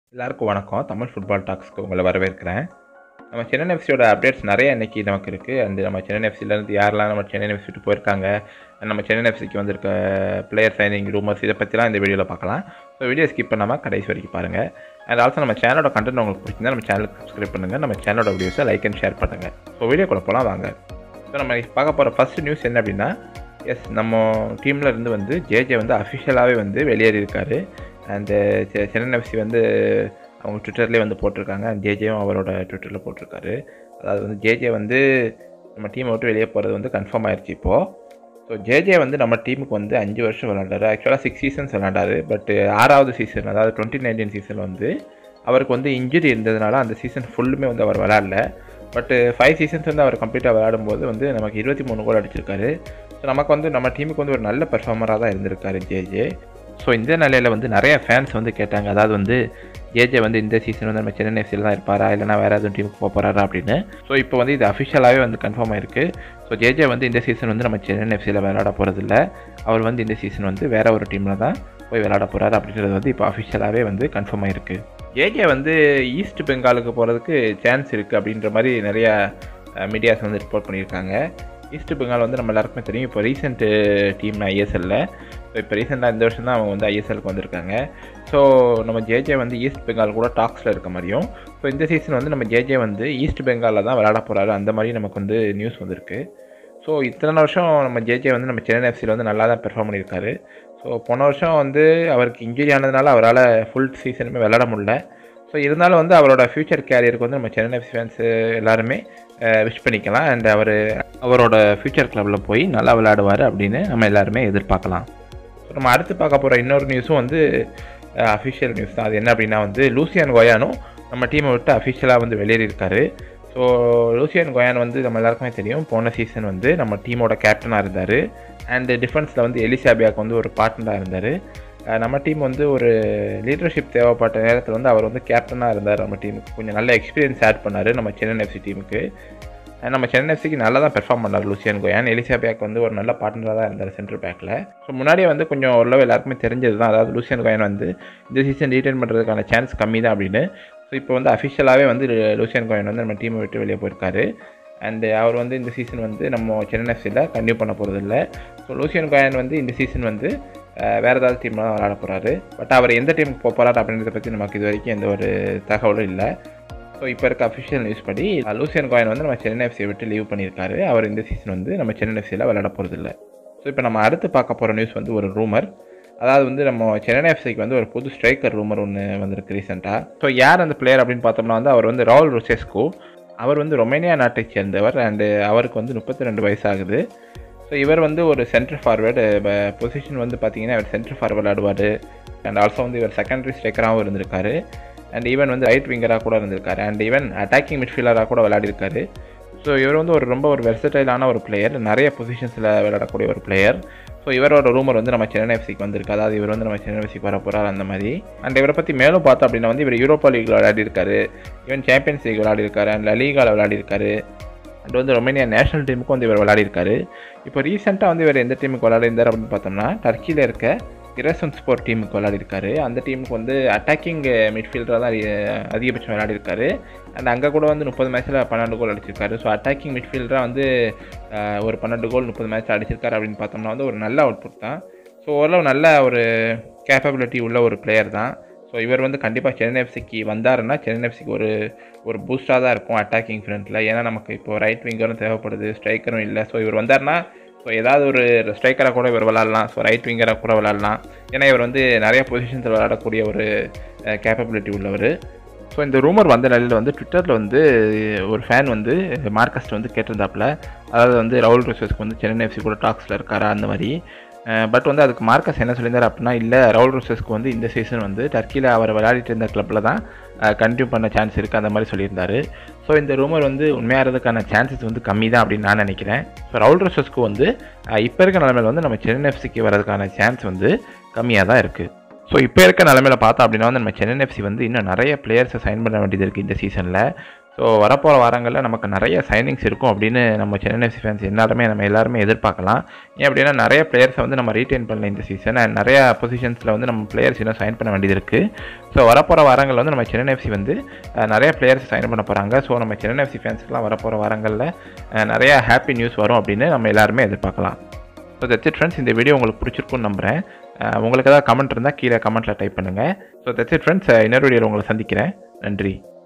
எல்லாருக்கும் வணக்கம் தமிழ் ஃபுட்பால் டாக்ஸ்க்கு உங்களை வரவேற்கிறேன் நம்ம சென்னை எஃப்சியோட அப்டேட்ஸ் நிறைய இன்னைக்கு நமக்கு இருக்குது அந்த நம்ம சென்னை எஃப்சிலேருந்து யாரெல்லாம் நம்ம சென்னை எஃப்சி விட்டு போயிருக்காங்க நம்ம சென்னை எஃப்சிக்கு வந்திருக்க பிளேயர் சைனிங் ரூமர்ஸ் இதை பற்றிலாம் இந்த வீடியோவில் பார்க்கலாம் ஸோ வீடியோ ஸ்கிப் பண்ணாமல் கடைசி வரைக்கும் பாருங்கள் அண்ட் ஆல்சோ நம்ம சேனலோட கண்டென்ட் உங்களுக்கு பிடிச்சிருந்தா நம்ம சேனலுக்கு சப்ஸ்கிரைப் பண்ணுங்கள் நம்ம சேனலோட வீடியோஸை லைக் அண்ட் ஷேர் பண்ணுங்கள் ஸோ வீடியோக்குள்ள போகலாம் வாங்க ஸோ நம்ம இன்னைக்கு பார்க்க போகிற ஃபஸ்ட் நியூஸ் என்ன அப்படின்னா எஸ் நம்ம டீமில் இருந்து வந்து ஜேஜே வந்து அஃபிஷியலாகவே வந்து வெளியேறி இருக்காரு அண்டு சென்னை எஃப்சி வந்து அவங்க ட்விட்டர்லேயே வந்து போட்டிருக்காங்க ஜேஜேவும் அவரோட ட்விட்டரில் போட்டிருக்காரு அதாவது வந்து ஜேஜே வந்து நம்ம டீமை விட்டு வெளியே போகிறது வந்து கன்ஃபார்ம் ஆயிடுச்சு இப்போது ஸோ ஜேஜே வந்து நம்ம டீமுக்கு வந்து அஞ்சு வருஷம் விளாண்டாரு ஆக்சுவலாக சிக்ஸ் சீசன்ஸ் விளாண்டாரு பட் ஆறாவது சீசன் அதாவது டுவெண்ட்டி நைன்டீன் சீசன் வந்து அவருக்கு வந்து இன்ஜுரி இருந்ததுனால அந்த சீசன் ஃபுல்லுமே வந்து அவர் விளாடல பட் ஃபைவ் சீசன்ஸ் வந்து அவர் கம்ப்ளீட்டாக விளையாடும்போது வந்து நமக்கு இருபத்தி மூணு கோல் அடிச்சிருக்காரு ஸோ நமக்கு வந்து நம்ம டீமுக்கு வந்து ஒரு நல்ல பெர்ஃபார்மராக தான் இருந்திருக்காரு ஜேஜே ஸோ இந்த நிலையில் வந்து நிறைய ஃபேன்ஸ் வந்து கேட்டாங்க அதாவது வந்து ஜேஜே வந்து இந்த சீசன் வந்து நம்ம சென்னை எஃப்சியில் தான் இருப்பாரா இல்லைனா வேறு எதுவும் டீமுக்கு போக போகிறாரா அப்படின்னு ஸோ இப்போ வந்து இது அஃபிஷியலாகவே வந்து கன்ஃபார்ம் ஆயிருக்கு ஸோ ஜேஜே வந்து இந்த சீசன் வந்து நம்ம சென்னை எஃப்சியில் விளையாட போகிறதில்ல அவர் வந்து இந்த சீசன் வந்து வேறு ஒரு டீமில் தான் போய் விளையாட போகிறாரு அப்படின்றது வந்து இப்போ அஃபிஷியலாகவே வந்து கன்ஃபார்ம் ஆயிருக்கு ஜேஜே வந்து ஈஸ்ட் பெங்காலுக்கு போகிறதுக்கு சான்ஸ் இருக்குது அப்படின்ற மாதிரி நிறையா மீடியாஸ் வந்து ரிப்போர்ட் பண்ணியிருக்காங்க ஈஸ்ட் பெங்கால் வந்து நம்ம எல்லாருக்குமே தெரியும் இப்போ ரீசெண்ட் டீம் ஐஎஸ்எல்ல ஸோ இப்போ ரீசெண்டாக இந்த வருஷம் தான் அவங்க வந்து ஐஎஸ்எல்க்கு வந்திருக்காங்க ஸோ நம்ம ஜேஜே வந்து ஈஸ்ட் பெங்கால் கூட டாக்ஸில் இருக்க மாதிரியும் ஸோ இந்த சீசன் வந்து நம்ம ஜேஜே வந்து ஈஸ்ட் பெங்காலில் தான் விளையாட போகிறாரு அந்த மாதிரி நமக்கு வந்து நியூஸ் வந்திருக்கு ஸோ இத்தனை வருஷம் நம்ம ஜேஜே வந்து நம்ம சென்னை எஃப்சியில் வந்து நல்லா தான் பெர்ஃபார்ம் பண்ணியிருக்காரு ஸோ போன வருஷம் வந்து அவருக்கு இன்ஜுரி ஆனதுனால அவரால் ஃபுல் சீசனுமே விளையாட முடியல ஸோ இருந்தாலும் வந்து அவரோட ஃப்யூச்சர் கேரியருக்கு வந்து நம்ம சென்னை எஃப்சி ஃபேன்ஸ் எல்லாருமே விஷ் பண்ணிக்கலாம் அண்ட் அவர் அவரோட ஃப்யூச்சர் கிளப்பில் போய் நல்லா விளையாடுவார் அப்படின்னு நம்ம எல்லாருமே எதிர்பார்க்கலாம் ஸோ நம்ம அடுத்து பார்க்க போகிற இன்னொரு நியூஸும் வந்து அஃபிஷியல் நியூஸ் தான் அது என்ன அப்படின்னா வந்து லூசியான் கோயானும் நம்ம டீமை விட்டு அஃபிஷியலாக வந்து வெளியேறியிருக்காரு ஸோ லூசியன் கோயான் வந்து நம்ம எல்லாருக்குமே தெரியும் போன சீசன் வந்து நம்ம டீமோட கேப்டனாக இருந்தார் அண்டு டிஃபென்ஸில் வந்து எலிசாபியாவுக்கு வந்து ஒரு பார்ட்னராக இருந்தார் நம்ம டீம் வந்து ஒரு லீடர்ஷிப் தேவைப்பட்ட நேரத்தில் வந்து அவர் வந்து கேப்டனாக இருந்தார் நம்ம டீமுக்கு கொஞ்சம் நல்ல எக்ஸ்பீரியன்ஸ் ஆட் பண்ணார் நம்ம சென்னை எஃப்சி டீமுக்கு நம்ம சென்னை எஃப்சிக்கு நல்லா தான் பெர்ஃபார்ம் பண்ணார் லூசியன் கோயான் எலிசாபியாக்கு வந்து ஒரு நல்ல பார்ட்னராக தான் இருந்தார் சென்ட்ரல் பேக்கில் ஸோ முன்னாடியே வந்து கொஞ்சம் ஓரளவு எல்லாருக்குமே தெரிஞ்சது தான் அதாவது லூசியன் கோயான் வந்து இந்த சீசன் ரீட்டைன் பண்ணுறதுக்கான சான்ஸ் கம்மி தான் அப்படின்னு ஸோ இப்போ வந்து அஃபிஷியலாகவே வந்து லூசியன் கோயன் வந்து நம்ம டீமை விட்டு வெளியே போயிருக்காரு அண்டு அவர் வந்து இந்த சீசன் வந்து நம்ம சென்னை எஃப்சியில் கன்டினியூ பண்ண போகிறதில்ல ஸோ லூசியன் கோயன் வந்து இந்த சீசன் வந்து வேறு ஏதாவது டீமில் தான் விளாட போகிறாரு பட் அவர் எந்த டீமுக்கு போக போகிறார் அப்படின்றத பற்றி நமக்கு இது வரைக்கும் எந்த ஒரு தகவலும் இல்லை ஸோ இப்போ இருக்க அஃபிஷியல் நியூஸ் படி லூசியன் கோயன் வந்து நம்ம சென்னை எஃப்சியை விட்டு லீவ் பண்ணியிருக்காரு அவர் இந்த சீசன் வந்து நம்ம சென்னை எஃப்சியில் விளாட போகிறதில்ல ஸோ இப்போ நம்ம அடுத்து பார்க்க போகிற நியூஸ் வந்து ஒரு ரூமர் அதாவது வந்து நம்ம சென்னை எஃப்சிக்கு வந்து ஒரு புது ஸ்ட்ரைக்கர் ரூமர் ஒன்று வந்திருக்கு ரீசெண்டாக ஸோ யார் அந்த பிளேயர் அப்படின்னு பார்த்தோம்னா வந்து அவர் வந்து ராகுல் ருசேஸ்கோ அவர் வந்து ரொமேனியா நாட்டை சேர்ந்தவர் அண்டு அவருக்கு வந்து முப்பத்தி ரெண்டு வயசு ஆகுது ஸோ இவர் வந்து ஒரு சென்டர் ஃபார்வேர்டு பொசிஷன் வந்து பார்த்தீங்கன்னா இவர் சென்டர் ஃபார்வர்ட் விளாடுவார் அண்ட் ஆல்சோ வந்து இவர் செகண்டரி ஸ்ட்ரைக்கராகவும் இருந்திருக்காரு அண்ட் ஈவன் வந்து ரைட் விங்கராக கூட இருந்திருக்காரு அண்ட் ஈவன் அட்டாக்கிங் மிட்ஃபீல்டராக கூட விளையாடிருக்காரு ஸோ இவர் வந்து ஒரு ரொம்ப ஒரு வெர்சடைலான ஒரு பிளேயர் நிறைய பொசிஷன்ஸில் விளையாடக்கூடிய ஒரு பிளேயர் ஸோ இவரோட ரூமர் வந்து நம்ம சென்னை எஃப்சிக்கு வந்திருக்கு அதாவது இவர் வந்து நம்ம சென்னை எஃப்சிக்கு வர போகிறார் அந்த மாதிரி அண்ட் இவரை பற்றி மேலும் பார்த்தோம் அப்படின்னா வந்து இவர் யூரோப்பா லீக்கில் விளையாடிருக்காரு ஈவன் சாம்பியன்ஸ் லீக் விளையாடிருக்காரு அண்ட் லலீகாவில் விளையாடிருக்காரு அண்ட் வந்து ரொமேனியா நேஷனல் டீமுக்கும் வந்து இவர் விளையாடிருக்காரு இப்போ ரீசெண்டாக வந்து இவர் எந்த டீமுக்கு விளையாடிருந்தார் அப்படின்னு பார்த்தோம்னா டர்க்கியில் இருக்க கிரசன் ஸ்போர்ட் டீமுக்கு விளையாடிருக்காரு அந்த டீமுக்கு வந்து அட்டாக்கிங் மிட்ஃபீல்டராக தான் அதிகபட்சம் விளையாடிருக்காரு அண்ட் அங்கே கூட வந்து முப்பது மேட்ச்சில் பன்னெண்டு கோல் அடிச்சிருக்காரு ஸோ அட்டாக்கிங் மிட்ஃபீல்டராக வந்து ஒரு பன்னெண்டு கோல் முப்பது மேட்ச் அடிச்சிருக்காரு அப்படின்னு பார்த்தோம்னா வந்து ஒரு நல்ல அவுட்புட் தான் ஸோ ஓரளவு நல்ல ஒரு கேப்பபிலிட்டி உள்ள ஒரு பிளேயர் தான் ஸோ இவர் வந்து கண்டிப்பாக சென்னை எஃப்சிக்கு வந்தாருன்னா சென்னை எஃப்சிக்கு ஒரு ஒரு பூஸ்டாக தான் இருக்கும் அட்டாக்கிங் ஃப்ரண்ட்டில் ஏன்னா நமக்கு இப்போ ரைட் விங்கரும் தேவைப்படுது ஸ்ட்ரைக்கரும் இல்லை ஸோ இவர் வந்தார்னா ஸோ ஏதாவது ஒரு ஸ்ட்ரைக்கராக கூட இவர் விளாட்லாம் ஸோ ரைட் விங்கராக கூட விளாட்லாம் ஏன்னா இவர் வந்து நிறைய பொசிஷன்ஸில் விளாடக்கூடிய ஒரு கேப்பபிலிட்டி உள்ளவர் ஸோ இந்த ரூமர் வந்த நிலையில் வந்து ட்விட்டரில் வந்து ஒரு ஃபேன் வந்து மார்க்கஸ்ட் வந்து கேட்டிருந்தாப்புல அதாவது வந்து ரவுல் ரோசஸ்க்கு வந்து சென்னை எஃப்சி கூட டாக்ஸில் இருக்காரா அந்த மாதிரி பட் வந்து அதுக்கு மார்க்கஸ் என்ன சொல்லியிருந்தார் அப்படின்னா இல்லை ரவுல் ரோசஸ்க்கு வந்து இந்த சீசன் வந்து டர்க்கியில் அவர் விளையாடிட்டு இருந்த கிளப்பில் தான் கண்டினியூ பண்ண சான்ஸ் இருக்குது அந்த மாதிரி சொல்லியிருந்தார் ஸோ இந்த ரூமர் வந்து உண்மையாகிறதுக்கான சான்சஸ் வந்து கம்மி தான் அப்படின்னு நான் நினைக்கிறேன் ஸோ ரவுல் ரோசஸ்க்கு வந்து இப்போ இருக்க நிலமையில் வந்து நம்ம சென்னை எஃப்சிக்கு வரதுக்கான சான்ஸ் வந்து கம்மியாக தான் இருக்குது ஸோ இப்போ இருக்க நிலமையில பார்த்தோம் அப்படின்னா வந்து நம்ம சென்னை எஃப்சி வந்து இன்னும் நிறைய பிளேயர்ஸை சைன் பண்ண வேண்டியது இருக்குது இந்த சீசனில் ஸோ ஸோ வரப்போகிற வாரங்களில் நமக்கு நிறைய சைனிங்ஸ் இருக்கும் அப்படின்னு நம்ம சென்னை எஃப்சி ஃபேன்ஸ் எல்லாருமே நம்ம எல்லாருமே எதிர்பார்க்கலாம் ஏன் அப்படின்னா நிறைய பிளேயர்ஸை வந்து நம்ம ரீட்டைன் பண்ணல இந்த சீசன் அண்ட் நிறைய பொசிஷன்ஸில் வந்து நம்ம பிளேயர்ஸ் இன்னும் சைன் பண்ண வேண்டியது இருக்குது ஸோ வரப்போகிற வாரங்களில் வந்து நம்ம சென்னை எஃப்சி வந்து அஹ், நிறைய பிளேயர்ஸ் சைன் பண்ண போகிறாங்க ஸோ நம்ம சென்னை எஃப்சி ஃபேன்ஸ்க்குலாம் வரப்போகிற வாரங்களில் அஹ், நிறைய ஹாப்பி நியூஸ் வரும் அப்படின்னு நம்ம எல்லாருமே எதிர்பார்க்கலாம் ஸோ தட்ஸ் இட் ஃப்ரெண்ட்ஸ் இந்த வீடியோ உங்களுக்கு பிடிச்சிருக்குன்னு நம்புகிறேன் அஹ், உங்களுக்கு ஏதாவது கமெண்ட் இருந்தால் கீழே கமெண்ட்டில் டைப் பண்ணுங்கள் ஸோ தட்ஸ் இட் ஃப்ரெண்ட்ஸ் இன்னொரு வீடியோவில் உங்களை சந்திக்கிறேன் நன்றி